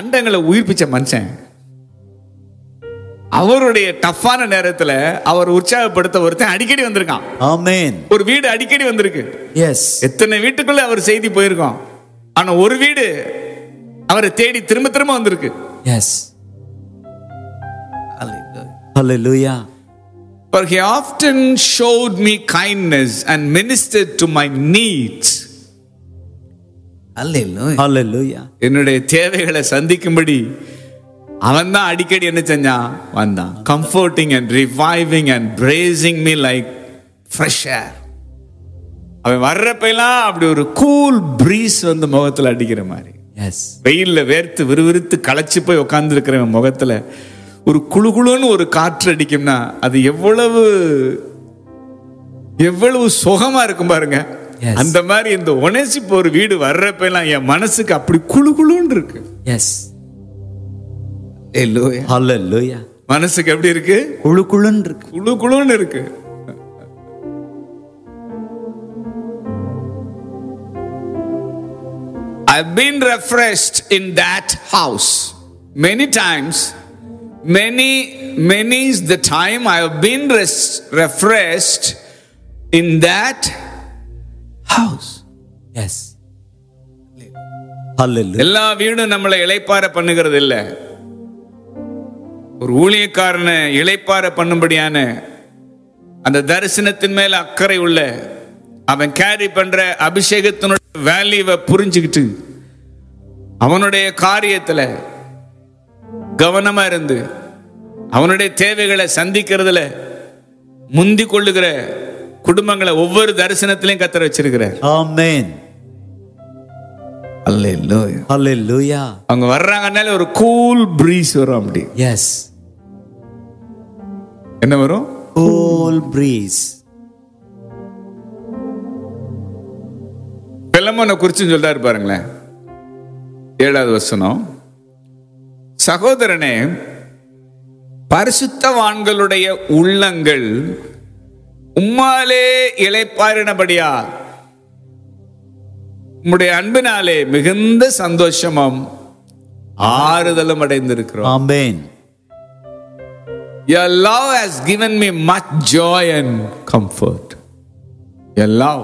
அண்டங்களை உயிர்ப்பிச்ச மனுஷன் அவருடைய டஃப்பான நேரத்துல அவர் உற்சாகப்படுத்த ஒருத்தன் அடிக்கடி வந்திருக்கான் Amen. ஒரு வீடு அடிக்கடி வந்திருக்கு Yes. எத்தனை வீட்டுக்குள்ள அவர் செய்தி போயிருக்கோம் ஆனா ஒரு வீடு அவரை தேடி திரும்ப திரும்ப வந்திருக்கு Yes. Hallelujah. For he often showed me kindness and ministered to my needs. Hallelujah. என்னுடைய தேவைகளை சந்திக்கும்படி அவன் தான் அடிக்கடி என்ன செஞ்சான் வந்தான் comforting and reviving and bracing me like fresh air அவன் வர்றப்பெல்லாம் அப்படி ஒரு கூல் ப்ரீஸ் வந்து முகத்துல அடிக்கிற மாதிரி Yes. வெயில்ல வேர்த்து விறுவிறுத்து களைச்சு போய் உட்கார்ந்து இருக்கிறவன் முகத்துல ஒரு குளுகுளுன்னு ஒரு காற்று அடிக்கும்னா அது எவ்வளவு எவ்வளவு சுகமா இருக்கும் பாருங்க Yes. அந்த மாதிரி இந்த ஒனேசிப்பு ஒரு வீடு வர்றப்ப எல்லாம் என் மனசுக்கு அப்படி குளுகுளுன்னு இருக்கு Yes. Hallelujah. Hallelujah. மனசுக்கு எப்படி இருக்கு குழு குழுன்னு இருக்கு குளு குளுன்னு இருக்கு I've been refreshed in that house many times. Many, many is the time I have been res- refreshed in that house. Yes. Hallelujah. எல்லா வீடும் நம்மளை இளைப்பார பண்ணுகிறது இல்ல ஒரு ஊழியக்காரனை இளைப்பார பண்ணும்படியான அந்த தரிசனத்தின் மேல அக்கறை உள்ள அவன் கேரி பண்ற அபிஷேகத்தினுடைய வேல்யூவை புரிஞ்சுக்கிட்டு அவனுடைய காரியத்துல கவனமா இருந்து அவனுடைய தேவைகளை சந்திக்கிறதுல முந்தி கொள்ளுகிற குடும்பங்களை ஒவ்வொரு தரிசனத்திலையும் கத்தர வச்சிருக்கிறார் Amen. அல்லேலூயா Hallelujah. அவங்க வர்றாங்கனாலே ஒரு கூல் பிரீஸ் வரும் அப்படி Yes. என்ன வரும் Cool breeze. பிலமோனை குறிச்சு சொல்றாரு பாருங்களேன் ஏழாவது வசனம் சகோதரனே பரிசுத்தவான்களுடைய உள்ளங்கள் உம்மாலே இளைப்பாரினபடியா உம்முடைய அன்பினாலே மிகுந்த சந்தோஷமும் ஆறுதலும் அடைந்திருக்கிறோம் Amen. Your love has given me much joy and comfort. Your love.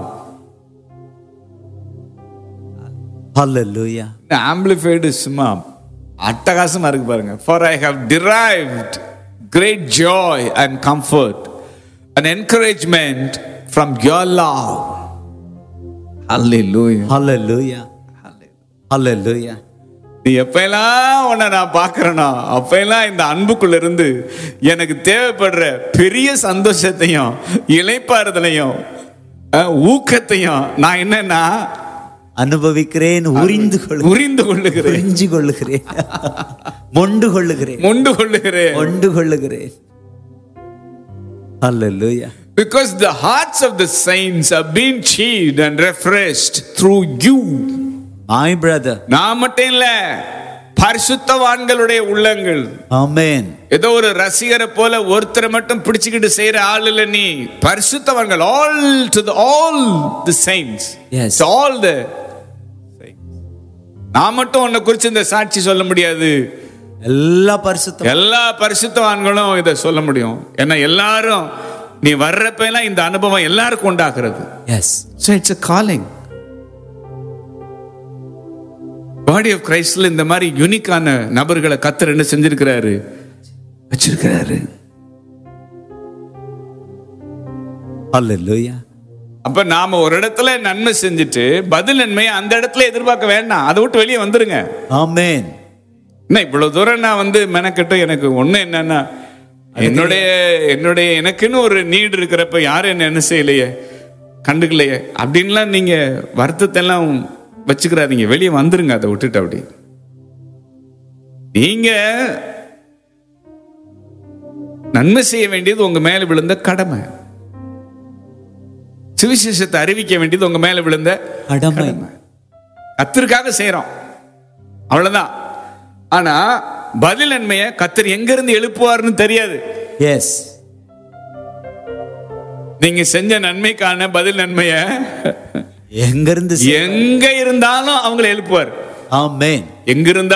Hallelujah. Amplified சும்மா அட்டகாசமா இருக்கு பாருங்க for I have derived great joy and comfort and encouragement from your love Hallelujah. Hallelujah. Hallelujah. நீ எப்பெல்லாம் உன்னை நான் பார்க்கறேனோ அப்பெல்லாம் இந்த அன்புக்குள்ள இருந்து எனக்கு தேவைப்படுற பெரிய சந்தோஷத்தையும் இளைப்பாறுதலையும் அஹ், ஊக்கத்தையும் நான் என்னன்னா அனுபவிக்கிறேன் உரிந்து கொள்ளு புரிந்து கொள்ளுகிறேன் புரிஞ்சு கொள்ளுகிறேன் மொண்டு கொள்ளுகிறேன் மொண்டு கொள்ளுகிறேன் மொண்டு கொள்ளுகிறேன் Hallelujah. Because the hearts of the saints are being chilled and refreshed through you. My brother. நான் மட்டும் இல்ல பரிசுத்தவான்களுடைய உள்ளங்கள் Amen. ஏதோ ஒரு ரசிகரை போல ஒருத்தரை மட்டும் பிடிச்சுக்கிட்டு செய்யற ஆள் இல்ல நீ பரிசுத்தவான்கள் all to the all the saints Yes. All the நான் மட்டும் உன்னை குறிச்சு இந்த சாட்சி சொல்ல முடியாது எல்லா பரிசுத்தம் எல்லா பரிசுத்தவான்களும் இதை சொல்ல முடியும் ஏன்னா எல்லாரும் நீ வர்றப்ப எல்லாம் இந்த அனுபவம் எல்லாருக்கும் உண்டாக்குறது yes So it's a calling. Body of கிரைஸ்ட்ல இந்த மாதிரி யூனிக்கான நபர்களை கத்தர் என்ன செஞ்சிருக்கிறாரு வச்சிருக்கிறாரு Hallelujah. அப்ப நாம ஒரு இடத்துல நன்மை செஞ்சுட்டு பதில் நன்மையை அந்த இடத்துல எதிர்பார்க்க வேண்டாம் அதை விட்டு வெளியே வந்துருங்க Amen. என்ன இவ்வளவு தூரம் நான் வந்து மெனக்கட்டும் எனக்கு ஒண்ணு என்னன்னா என்னுடைய என்னுடைய எனக்குன்னு ஒரு நீடு இருக்கிறப்ப யாரும் என்ன என்ன செய்யலையே கண்டுக்கலையே அப்படின்லாம் நீங்க வருத்தத்தை எல்லாம் வச்சுக்கிறாதீங்க வெளியே வந்துருங்க அதை விட்டுட்டு அப்படி நீங்க நன்மை செய்ய வேண்டியது உங்க மேல விழுந்த கடமை சுவிசேஷத்தை அறிவிக்க வேண்டியது உங்க மேல விழுந்த கடமை கத்திற்காக செய்றோம் அவ்வளவுதான் ஆனா பதில் நன்மையை கத்தர் எங்க இருந்து எழுப்புவார்னு தெரியாது எஸ் நீங்க செஞ்ச நன்மைக்கான பதில் நன்மைய எங்கிருந்து எங்க இருந்தாலும் அவங்களை எழுப்புவார் ஆமென் எங்க இருந்தா